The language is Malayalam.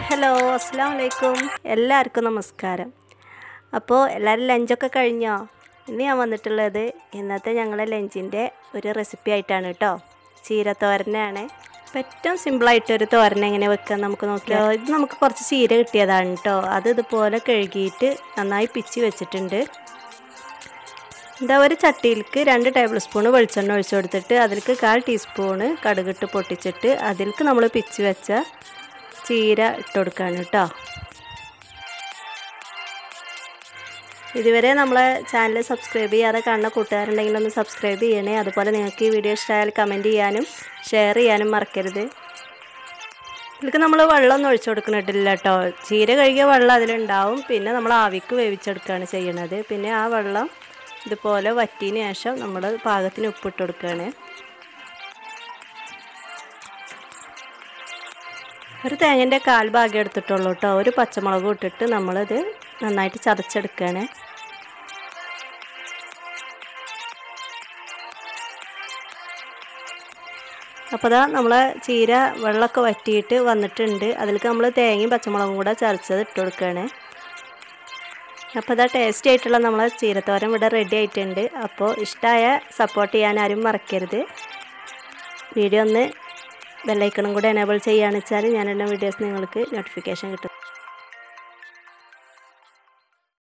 ഹലോ അസ്സാം വലൈക്കും എല്ലാവർക്കും നമസ്കാരം അപ്പോൾ എല്ലാവരും ലഞ്ചൊക്കെ കഴിഞ്ഞോ ഇന്ന് ഞാൻ വന്നിട്ടുള്ളത് ഇന്നത്തെ ഞങ്ങളെ ലഞ്ചിൻ്റെ ഒരു റെസിപ്പി ആയിട്ടാണ് കേട്ടോ ചീരത്തോരനാണ് അപ്പോൾ ഏറ്റവും സിമ്പിളായിട്ടൊരു തോരൻ എങ്ങനെ വെക്കുക നമുക്ക് നോക്കിയാൽ ഇത് നമുക്ക് കുറച്ച് ചീര കിട്ടിയതാണ് കേട്ടോ അത് ഇതുപോലെ കഴുകിയിട്ട് നന്നായി പിച്ചി വെച്ചിട്ടുണ്ട് എന്താ ഒരു ചട്ടിയിലേക്ക് രണ്ട് ടേബിൾ സ്പൂൺ വെളിച്ചെണ്ണ ഒഴിച്ചു കൊടുത്തിട്ട് അതിലേക്ക് കാൽ ടീസ്പൂണ് കടുകിട്ട് പൊട്ടിച്ചിട്ട് അതിലേക്ക് നമ്മൾ പിച്ചി വെച്ച ചീര ഇട്ട് കൊടുക്കുകയാണ് കേട്ടോ ഇതുവരെ നമ്മളെ ചാനൽ സബ്സ്ക്രൈബ് ചെയ്യാതെ കാണുന്ന കൂട്ടുകാരുണ്ടെങ്കിൽ ഒന്ന് സബ്സ്ക്രൈബ് ചെയ്യണേ അതുപോലെ നിങ്ങൾക്ക് ഈ വീഡിയോ ഇഷ്ടമായാൽ കമൻറ്റ് ചെയ്യാനും ഷെയർ ചെയ്യാനും മറക്കരുത് ഇതിലേക്ക് നമ്മൾ വെള്ളമൊന്നും ഒഴിച്ചു കൊടുക്കുന്നിട്ടില്ല കേട്ടോ ചീര കഴുകിയ വെള്ളം അതിലുണ്ടാവും പിന്നെ നമ്മൾ ആവിക്ക് വേവിച്ചെടുക്കുകയാണ് ചെയ്യണത് പിന്നെ ആ വെള്ളം ഇതുപോലെ വറ്റിയതിന് ശേഷം നമ്മൾ പാകത്തിന് ഉപ്പിട്ട് കൊടുക്കുകയാണ് ഒരു തേങ്ങൻ്റെ കാൽ ഭാഗം എടുത്തിട്ടുള്ളൂ കേട്ടോ ഒരു പച്ചമുളക് ഇട്ടിട്ട് നമ്മളിത് നന്നായിട്ട് ചതച്ചെടുക്കുകയാണ് അപ്പോൾ ഇതാ നമ്മളെ ചീര വെള്ളമൊക്കെ വറ്റിയിട്ട് വന്നിട്ടുണ്ട് അതിലേക്ക് നമ്മൾ തേങ്ങയും പച്ചമുളകും കൂടെ ചതച്ചത് ഇട്ട് കൊടുക്കുകയാണ് അപ്പോൾ ഇതാ ടേസ്റ്റി ആയിട്ടുള്ള നമ്മളെ ചീരത്തോരൻ ഇവിടെ റെഡി ആയിട്ടുണ്ട് അപ്പോൾ ഇഷ്ടമായ സപ്പോർട്ട് ചെയ്യാൻ ആരും മറക്കരുത് വീഡിയോ ഒന്ന് ബെല്ലൈക്കണും കൂടെ എനേബിൾ ചെയ്യുകയാണെന്ന് വെച്ചാൽ ഞാനുള്ള വീഡിയോസ് നിങ്ങൾക്ക് നോട്ടിഫിക്കേഷൻ കിട്ടും